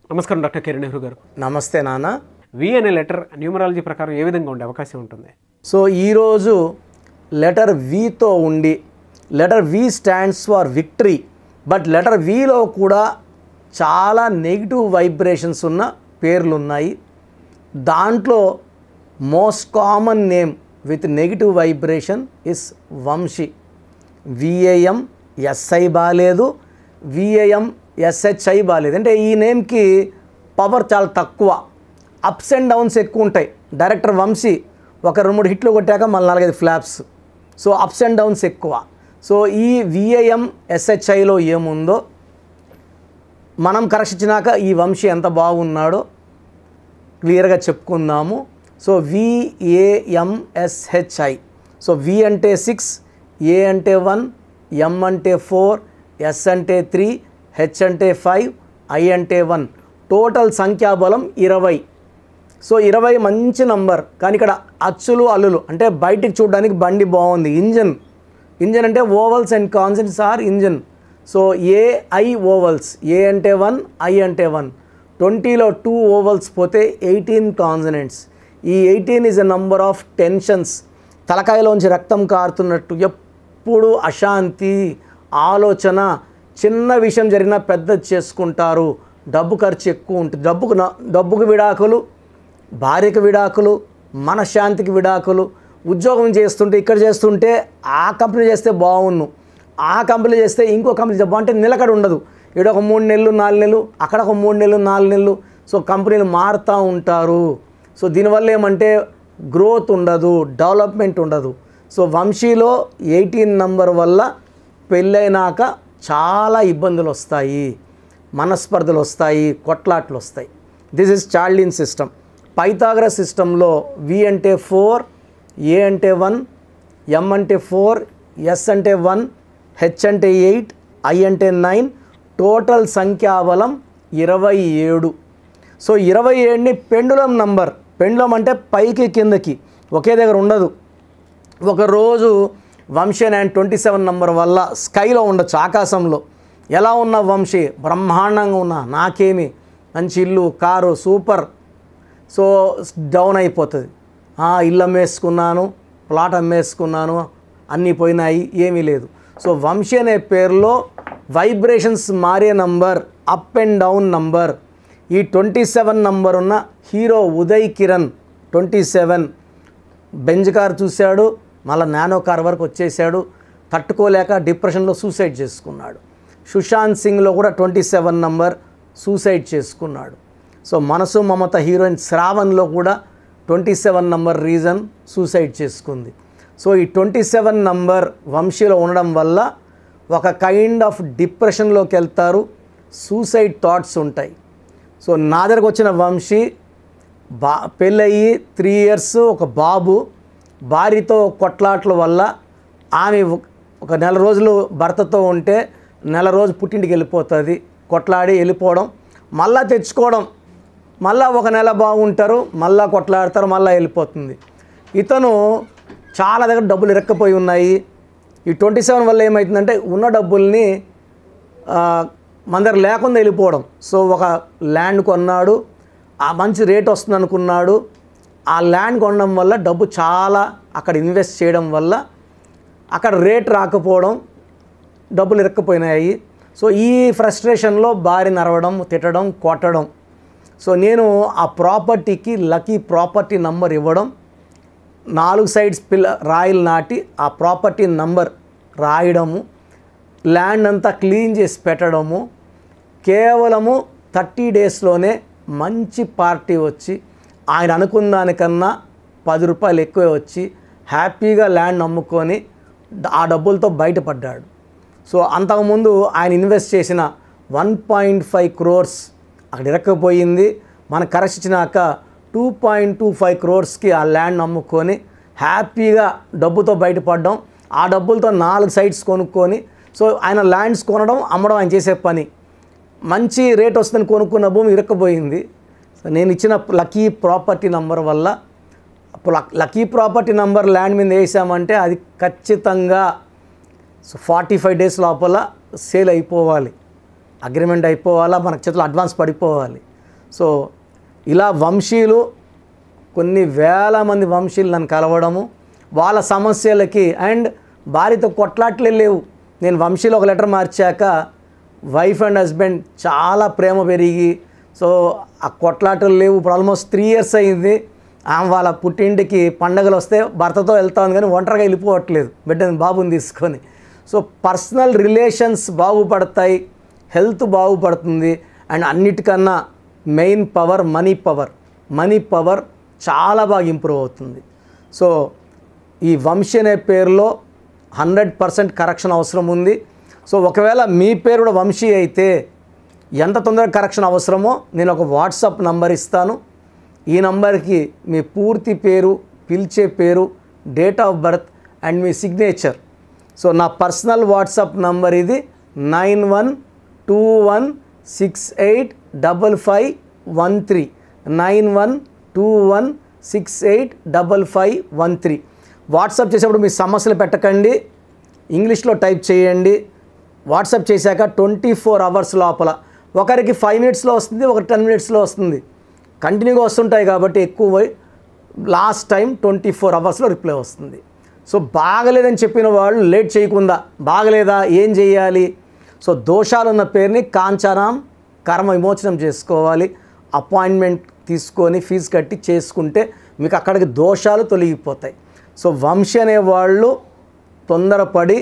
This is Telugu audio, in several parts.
నమస్కారం డాక్టర్ కిరణ్ నెహ్రూ గారు నమస్తే నాన్న వి అనే లెటర్ న్యూమరాలజీ ప్రకారం ఏ విధంగా ఉండే అవకాశం ఉంటుంది సో ఈరోజు లెటర్ వితో ఉండి letter V stands for victory but letter విలో కూడా చాలా నెగిటివ్ వైబ్రేషన్స్ ఉన్న పేర్లు ఉన్నాయి దాంట్లో most common name with negative vibration is Vamshi VAM SI బాగాలేదు విఏఎం ఎస్హెచ్ఐ బాగాలేదు అంటే ఈ నేమ్కి పవర్ చాలా తక్కువ అప్స్ అండ్ డౌన్స్ ఎక్కువ ఉంటాయి డైరెక్టర్ వంశీ ఒక రెండు మూడు హిట్లు కొట్టాక మళ్ళీ నాలుగైదు flops so ups and downs ఎక్కువ సో ఈ విఏఎం ఎస్హెచ్ఐలో ఏముందో మనం కరెక్ట్ ఇచ్చినాక ఈ వంశీ ఎంత బాగున్నాడో క్లియర్గా చెప్పుకుందాము సో విఏఎంఎస్హెచ్ఐ సో వి అంటే సిక్స్ ఏ అంటే వన్ ఎం అంటే ఫోర్ ఎస్ అంటే త్రీ హెచ్ అంటే ఫైవ్ ఐ అంటే వన్ టోటల్ సంఖ్యాబలం ఇరవై సో ఇరవై మంచి నంబర్ కానీ ఇక్కడ అచ్చులు అల్లులు అంటే బయటికి చూడడానికి బండి బాగుంది ఇంజన్ ఇంజన్ అంటే vowels and consonants are engine so A I vowels A అంటే వన్ ఐ అంటే వన్ ట్వంటీలో టూ ఓవల్స్ పోతే ఎయిటీన్ కాన్సనెంట్స్ ఈ eighteen is a number of tensions తలకాయలోంచి రక్తం కారుతున్నట్టు ఎప్పుడు అశాంతి ఆలోచన చిన్న విషయం జరిగినా పెద్దది చేసుకుంటారు డబ్బు ఖర్చు ఎక్కువ ఉంటుంది డబ్బుకు న- డబ్బుకు విడాకులు భార్యకు విడాకులు మనశ్శాంతికి విడాకులు ఉద్యోగం చేస్తుంటే ఇక్కడ చేస్తుంటే ఆ కంపెనీ చేస్తే బాగున్ను ఆ కంపెనీ చేస్తే ఇంకో కంపెనీ చేస్తే బాగుంటే నిలకడ ఉండదు ఇక్కడ ఒక మూడు నెలలు నాలుగు నెలలు అక్కడ ఒక మూడు నెలలు నాలుగు నెలలు సో కంపెనీలు మారుతూ ఉంటారు సో దీనివల్ల ఏమంటే గ్రోత్ ఉండదు డెవలప్మెంట్ ఉండదు సో వంశీలో ఎయిటీన్ నంబర్ వల్ల పెళ్ళైనాక చాలా ఇబ్బందులు వస్తాయి మనస్పర్ధలు వస్తాయి కొట్లాట్లు వస్తాయి this is Chaldean system Pythagoras సిస్టంలో వి అంటే ఫోర్ ఏ అంటే వన్ ఎం అంటే ఫోర్ ఎస్ అంటే వన్ హెచ్ అంటే ఎయిట్ ఐ అంటే నైన్ టోటల్ సంఖ్యాబలం ఇరవై ఏడు సో ఇరవై ఏడుని పెండులం నంబర్ పెండులం అంటే పైకి కిందకి ఒకే దగ్గర ఉండదు ఒకరోజు Vamshi and twenty seven number వల్ల స్కైలో ఉండొచ్చు ఆకాశంలో ఎలా ఉన్న వంశీ బ్రహ్మాండంగా ఉన్నా నాకేమి మంచి ఇల్లు కారు సూపర్ సో డౌన్ అయిపోతుంది ఆ, ఇల్లు అమ్మేసుకున్నాను ప్లాట్ అమ్మేసుకున్నాను అన్నీ పోయినాయి ఏమీ లేదు సో వంశీ అనే పేరులో వైబ్రేషన్స్ మారే number up and down number ఈ ట్వంటీ సెవెన్ నంబర్ ఉన్న hero Uday Kiran twenty seven Benz car చూశాడు మళ్ళీ నానో కార్ వరకు వచ్చేసాడు తట్టుకోలేక డిప్రెషన్లో సూసైడ్ చేసుకున్నాడు సుశాంత్ సింగ్లో కూడా ట్వంటీ సెవెన్ నంబర్ సూసైడ్ చేసుకున్నాడు సో మనసు మమత హీరోయిన్ శ్రావణ్లో కూడా twenty seven number reason suicide చేసుకుంది సో ఈ ట్వంటీ సెవెన్ నంబర్ వంశీలో ఉండడం వల్ల ఒక కైండ్ ఆఫ్ డిప్రెషన్లోకి వెళ్తారు సూసైడ్ థాట్స్ ఉంటాయి సో నా దగ్గరకు వచ్చిన వంశీ బా పెళ్ళయి త్రీ ఇయర్స్ ఒక బాబు భార్యతో కొట్లాట్ల వల్ల ఆమె ఒక- ఒక నెల రోజులు భర్తతో ఉంటే నెల రోజు పుట్టింటికి వెళ్ళిపోతుంది కొట్లాడి వెళ్ళిపోవడం మళ్ళా తెచ్చుకోవడం మళ్ళా ఒక నెల బాగుంటారు మళ్ళా కొట్లాడతారు మళ్ళా వెళ్ళిపోతుంది ఇతను చాలా దగ్గర డబ్బులు ఇరక్కపోయి ఉన్నాయి ఈ ట్వంటీ సెవెన్ వల్ల ఏమవుతుందంటే ఉన్న డబ్బుల్ని ఆ, మన దగ్గర లేకుండా వెళ్ళిపోవడం సో ఒక ల్యాండ్ కొన్నాడు ఆ మంచి రేట్ వస్తుంది అనుకున్నాడు ఆ ల్యాండ్ కొనడం వల్ల డబ్బు చాలా అక్కడ ఇన్వెస్ట్ చేయడం వల్ల అక్కడ రేట్ రాకపోవడం డబ్బులు ఇరక్కపోయినాయి సో ఈ ఫ్రస్ట్రేషన్లో భార్య నరవడం తిట్టడం కొట్టడం సో నేను ఆ ప్రాపర్టీకి లక్కీ ప్రాపర్టీ నంబర్ ఇవ్వడం నాలుగు సైడ్స్ పిల్ల రాయిలు నాటి ఆ ప్రాపర్టీ నంబర్ రాయడము ల్యాండ్ అంతా క్లీన్ చేసి పెట్టడము కేవలము థర్టీ డేస్లోనే మంచి పార్టీ వచ్చి ఆయన అనుకున్న దానికన్నా పది రూపాయలు ఎక్కువే వచ్చి హ్యాపీగా ల్యాండ్ అమ్ముకొని ద- ఆ డబ్బులతో బయటపడ్డాడు సో అంతకుముందు ఆయన ఇన్వెస్ట్ చేసిన వన్ పాయింట్ ఫైవ్ క్రోర్స్ అక్కడ ఇరక్కపోయింది మనకు కరెక్ట్ ఇచ్చినాక టూ పాయింట్ టూ ఫైవ్ క్రోర్స్కి ఆ ల్యాండ్ అమ్ముకొని హ్యాపీగా డబ్బుతో బయటపడడం ఆ డబ్బులతో నాలుగు సైట్స్ కొనుక్కొని సో ఆయన ల్యాండ్స్ కొనడం అమ్మడం ఆయన చేసే పని మంచి రేట్ వస్తుందని కొనుక్కున్న భూమి ఇరక్కపోయింది సో నేను ఇచ్చిన లక్కీ ప్రాపర్టీ నంబర్ వల్ల అప్పుడు luck- lucky property number land మీద వేసామంటే అది ఖచ్చితంగా సో ఫార్టీ ఫైవ్ డేస్ లోపల సేల్ అయిపోవాలి అగ్రిమెంట్ అయిపోవాలా మనకు చేతిలో అడ్వాన్స్ పడిపోవాలి సో ఇలా వంశీయులు కొన్ని వేల మంది వంశీయులు నన్ను కలవడము వాళ్ళ సమస్యలకి అండ్ భార్యతో కొట్లాట్లే లేవు నేను వంశీలో ఒక లెటర్ మార్చాక వైఫ్ అండ్ హస్బెండ్ చాలా ప్రేమ పెరిగి సో ఆ కొట్లాటలు లేవు ఇప్పుడు ఆల్మోస్ట్ త్రీ ఇయర్స్ అయింది ఆమె వాళ్ళ పుట్టింటికి పండగలు వస్తే భర్తతో వెళ్తాను కానీ ఒంటరిగా వెళ్ళిపోవట్లేదు బిడ్డని బాబుని తీసుకొని సో పర్సనల్ రిలేషన్స్ బాగుపడతాయి హెల్త్ బాగుపడుతుంది అండ్ అన్నిటికన్నా main power money power money power చాలా బాగా ఇంప్రూవ్ అవుతుంది సో ఈ వంశీ అనే పేరులో హండ్రెడ్ పర్సెంట్ కరెక్షన్ అవసరం ఉంది సో ఒకవేళ మీ పేరు కూడా వంశీ అయితే ఎంత తొందరగా కరెక్షన్ అవసరమో నేను ఒక వాట్సాప్ నంబర్ ఇస్తాను ఈ నంబర్కి మీ పూర్తి పేరు పిలిచే పేరు డేట్ ఆఫ్ బర్త్ అండ్ మీ సిగ్నేచర్ సో నా పర్సనల్ వాట్సాప్ నంబర్ ఇది nine one two one six eight double five one three nine one two one six eight double five one three WhatsApp చేసేప్పుడు మీ సమస్యలు పెట్టకండి ఇంగ్లీష్లో టైప్ చేయండి వాట్సాప్ చేశాక ట్వంటీ ఫోర్ అవర్స్ లోపల ఒకరికి ఫైవ్ మినిట్స్లో వస్తుంది ఒక టెన్ మినిట్స్లో వస్తుంది కంటిన్యూగా వస్తుంటాయి కాబట్టి ఎక్కువ లాస్ట్ టైం ట్వంటీ ఫోర్ అవర్స్లో రిప్లై వస్తుంది సో బాగలేదని చెప్పిన వాళ్ళు లేట్ చేయకుండా బాగలేదా ఏం చేయాలి సో దోషాలున్న పేరుని కాంచారాం కర్మ విమోచనం చేసుకోవాలి అపాయింట్మెంట్ తీసుకొని ఫీజు కట్టి చేసుకుంటే మీకు అక్కడికి దోషాలు తొలగిపోతాయి సో వంశీ అనే వాళ్ళు తొందరపడి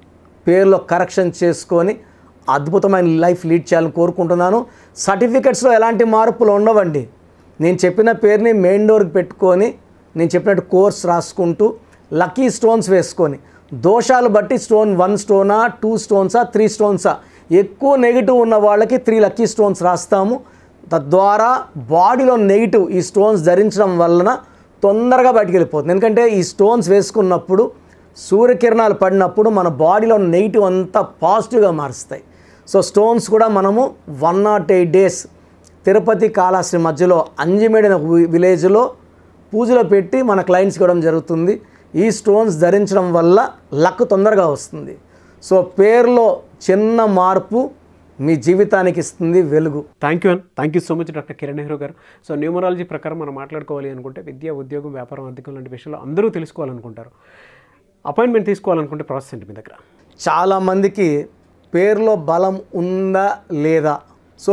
పేర్లో కరెక్షన్ చేసుకొని అద్భుతమైన లైఫ్ లీడ్ చేయాలని కోరుకుంటున్నాను సర్టిఫికెట్స్లో ఎలాంటి మార్పులు ఉండవండి నేను చెప్పిన పేరుని మెయిన్ డోర్కి పెట్టుకొని నేను చెప్పినట్టు కోర్స్ రాసుకుంటూ లక్కీ స్టోన్స్ వేసుకొని దోషాలు బట్టి స్టోన్ వన్ స్టోనా టూ స్టోన్సా త్రీ స్టోన్సా ఎక్కువ నెగిటివ్ ఉన్న వాళ్ళకి త్రీ లక్కీ స్టోన్స్ రాస్తాము తద్వారా బాడీలో నెగిటివ్ ఈ స్టోన్స్ ధరించడం వలన తొందరగా బయటికి వెళ్ళిపోతుంది ఎందుకంటే ఈ స్టోన్స్ వేసుకున్నప్పుడు సూర్యకిరణాలు పడినప్పుడు మన బాడీలో నెగిటివ్ అంతా పాజిటివ్గా మారుస్తాయి సో స్టోన్స్ కూడా మనము one not eight days Tirupati కాళాశ్రీ మధ్యలో అంజిమేడిన విలేజ్లో పూజలో పెట్టి మన క్లయింట్స్కి ఇవ్వడం జరుగుతుంది ఈ స్టోన్స్ ధరించడం వల్ల లక్ తొందరగా వస్తుంది సో పేరులో చిన్న మార్పు మీ జీవితానికి ఇస్తుంది వెలుగు thank you and thank you so much doctor Kiran Nehru garu so numerology ప్రకారం మనం మాట్లాడుకోవాలి అనుకుంటే విద్య ఉద్యోగం వ్యాపారం ఆర్థికం లాంటి విషయాలు అందరూ తెలుసుకోవాలనుకుంటారు అపాయింట్మెంట్ తీసుకోవాలనుకుంటే ప్రాసెస్ ఏంటి మీ దగ్గర చాలామందికి పేరులో బలం ఉందా లేదా సో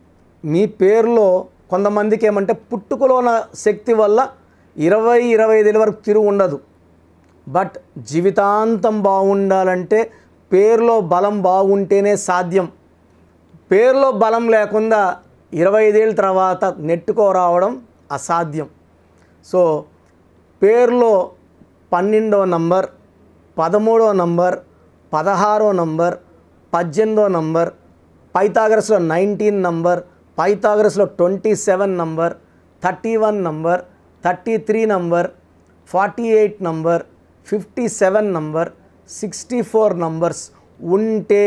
మీ పేరులో కొంతమందికి ఏమంటే పుట్టుకలో ఉన్న శక్తి వల్ల ఇరవై ఇరవై ఐదేళ్ళ వరకు తిరుగు ఉండదు బట్ జీవితాంతం బాగుండాలంటే పేరులో బలం బాగుంటేనే సాధ్యం పేరులో బలం లేకుండా ఇరవై ఐదేళ్ళ తర్వాత నెట్టుకో రావడం అసాధ్యం సో పేరులో పన్నెండో నంబర్ పదమూడో నంబర్ పదహారో నంబర్ పద్దెనిమిదో నంబర్ పైథాగరస్లో నైన్టీన్ నంబర్ పైథాగరస్లో twenty seven number thirty one number thirty three number forty eight number fifty seven number sixty four numbers ఉంటే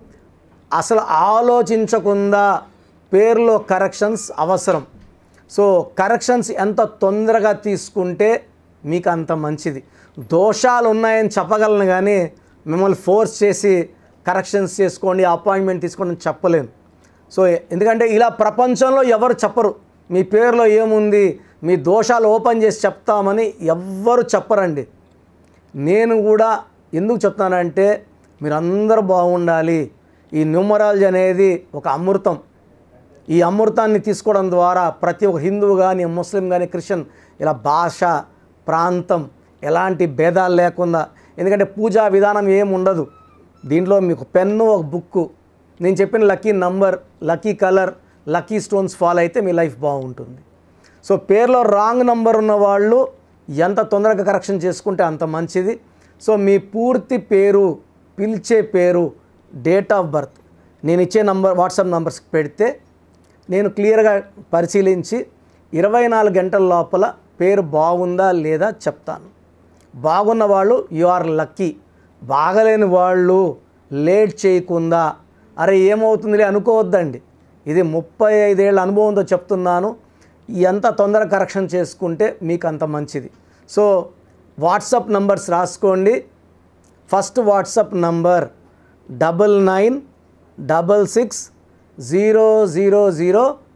అసలు ఆలోచించకుండా పేరులో కరెక్షన్స్ అవసరం సో కరెక్షన్స్ ఎంత తొందరగా తీసుకుంటే మీకు అంత మంచిది దోషాలు ఉన్నాయని చెప్పగలను కానీ మిమ్మల్ని ఫోర్స్ చేసి కరెక్షన్స్ చేసుకోండి అపాయింట్మెంట్ తీసుకోండి అని చెప్పలేను సో ఎందుకంటే ఇలా ప్రపంచంలో ఎవరు చెప్పరు మీ పేరులో ఏముంది మీ దోషాలు ఓపెన్ చేసి చెప్తామని ఎవ్వరు చెప్పరండి నేను కూడా ఎందుకు చెప్తానంటే మీరందరూ బాగుండాలి ఈ న్యూమరాలజీ అనేది ఒక అమృతం ఈ అమృతాన్ని తీసుకోవడం ద్వారా ప్రతి ఒక్క హిందువు కానీ ముస్లిం కానీ క్రిస్టియన్ ఇలా భాష ప్రాంతం ఎలాంటి భేదాలు లేకుండా ఎందుకంటే పూజా విధానం ఏం ఉండదు దీంట్లో మీకు పెన్ను ఒక బుక్కు నేను చెప్పిన lucky number lucky colour lucky stones follow అయితే మీ లైఫ్ బాగుంటుంది సో పేరులో రాంగ్ నంబర్ ఉన్న వాళ్ళు ఎంత తొందరగా కరెక్షన్ చేసుకుంటే అంత మంచిది సో మీ పూర్తి పేరు పిలిచే పేరు డేట్ ఆఫ్ బర్త్ నేను ఇచ్చే నంబర్ వాట్సాప్ నంబర్స్ పెడితే నేను క్లియర్గా పరిశీలించి ఇరవై నాలుగు గంటల లోపల పేరు బాగుందా లేదా చెప్తాను బాగున్న వాళ్ళు యు ఆర్ లక్కీ బాగలేని వాళ్ళు లేట్ చేయకుండా అరే ఏమవుతుందిలే అనుకోవద్దండి ఇది ముప్పై ఐదేళ్ల అనుభవంతో చెప్తున్నాను ఎంత తొందర కరెక్షన్ చేసుకుంటే మీకు అంత మంచిది సో వాట్సాప్ నంబర్స్ రాసుకోండి first WhatsApp number double nine double six zero zero zero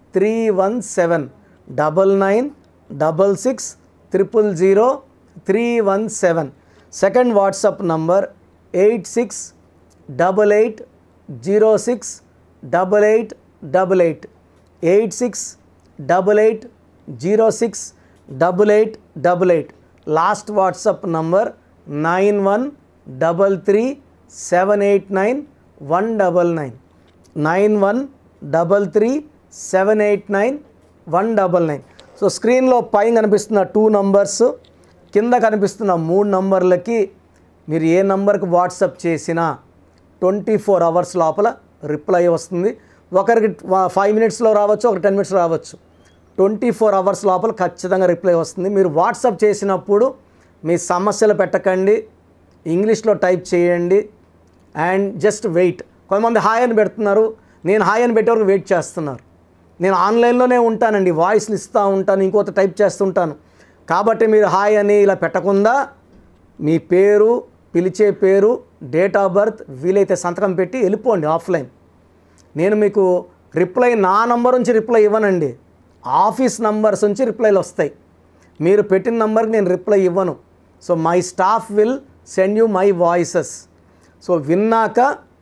three one seven double nine double six triple zero three one seven second WhatsApp number eight six double eight zero six double eight double eight eight six double eight zero six double eight double eight last WhatsApp number nine one double three seven eight nine one double nine nine one double three seven eight nine one double nine so స్క్రీన్లో పైన కనిపిస్తున్న టూ నంబర్స్ కింద కనిపిస్తున్న మూడు నంబర్లకి మీరు ఏ నంబర్కి వాట్సప్ చేసినా ట్వంటీ ఫోర్ అవర్స్ లోపల రిప్లై వస్తుంది ఒకరికి ఫైవ్ మినిట్స్లో రావచ్చు ఒక టెన్ మినిట్స్ రావచ్చు ట్వంటీ ఫోర్ అవర్స్ లోపల ఖచ్చితంగా రిప్లై వస్తుంది మీరు వాట్సప్ చేసినప్పుడు మీ సమస్యలు పెట్టకండి ఇంగ్లీష్లో టైప్ చేయండి అండ్ జస్ట్ వెయిట్ కొంతమంది హాయ్ అని పెడుతున్నారు నేను హాయ్ అని పెట్టే వరకు వెయిట్ చేస్తున్నారు నేను ఆన్లైన్లోనే ఉంటానండి వాయిస్లు ఇస్తూ ఉంటాను ఇంకోటి టైప్ చేస్తుంటాను కాబట్టి మీరు హాయ్ అని ఇలా పెట్టకుండా మీ పేరు పిలిచే పేరు డేట్ ఆఫ్ బర్త్ వీలైతే సంతకం పెట్టి వెళ్ళిపోండి ఆఫ్లైన్ నేను మీకు రిప్లై నా నంబర్ నుంచి రిప్లై ఇవ్వనండి ఆఫీస్ నంబర్స్ నుంచి రిప్లైలు వస్తాయి మీరు పెట్టిన నంబర్కి నేను రిప్లై ఇవ్వను so my staff will send you my voices so విన్నాక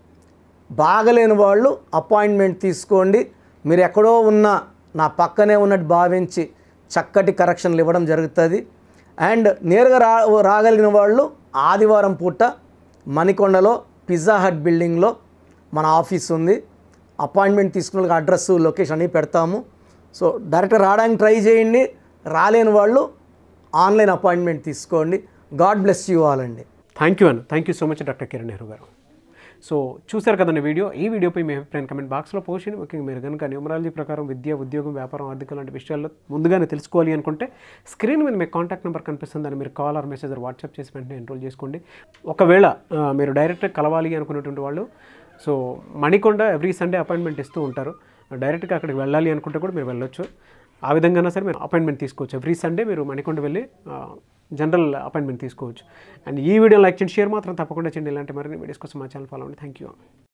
బాగలేని వాళ్ళు అపాయింట్మెంట్ తీసుకోండి మీరు ఎక్కడో ఉన్న నా పక్కనే ఉన్నట్టు భావించి చక్కటి కరెక్షన్లు ఇవ్వడం జరుగుతుంది అండ్ నేరుగా రా రాగలిగిన వాళ్ళు ఆదివారం పూట మణికొండలో పిజ్జా హట్ బిల్డింగ్లో మన ఆఫీస్ ఉంది అపాయింట్మెంట్ తీసుకున్న వాళ్ళకి అడ్రస్ లొకేషన్ అన్నీ పెడతాము సో డైరెక్ట్ రావడానికి ట్రై చేయండి రాలేని వాళ్ళు ఆన్లైన్ అపాయింట్మెంట్ తీసుకోండి గాడ్ బ్లెస్ యూ ఆల్ అండి థ్యాంక్ యూ అన్న thank you so much doctor Kiran Nehru garu so చూశారు కదండి వీడియో ఈ వీడియోపై మీ అభిప్రాయం కమెంట్ బాక్స్లో పోస్ట్ చేయండి ముఖ్యంగా మీరు కనుక న్యూమరాలజీ ప్రకారం విద్య ఉద్యోగం వ్యాపారం ఆర్థిక లాంటి విషయాల్లో ముందుగానే తెలుసుకోవాలి అనుకుంటే స్క్రీన్ మీద మీకు కాంటాక్ట్ నెంబర్ కనిపిస్తుంది దాన్ని మీరు కాల్ ఆర్ మెసేజ్ వాట్సాప్ చేసి వెంటనే ఎన్రోల్ చేసుకోండి ఒకవేళ ఆ, మీరు డైరెక్ట్గా కలవాలి అనుకున్నటువంటి వాళ్ళు so Manikonda every Sunday appointment ఇస్తూ ఉంటారు డైరెక్ట్గా అక్కడికి వెళ్ళాలి అనుకుంటే కూడా మీరు వెళ్ళొచ్చు ఆ విధంగా సరే మీరు అపాయింట్మెంట్ తీసుకోవచ్చు ఎవ్రీ సండే మీరు మణికొండ వెళ్ళి ఆ, జనరల్ అపాయింట్మెంట్ తీసుకోవచ్చు అండ్ ఈ వీడియో లైక్ చేయండి షేర్ మాత్రం తప్పకుండా చేయండి ఇలాంటి మరిన్ని వీడియోస్ కోసం మా ఛానల్ ఫాలో అవ్వండి థ్యాంక్ యూ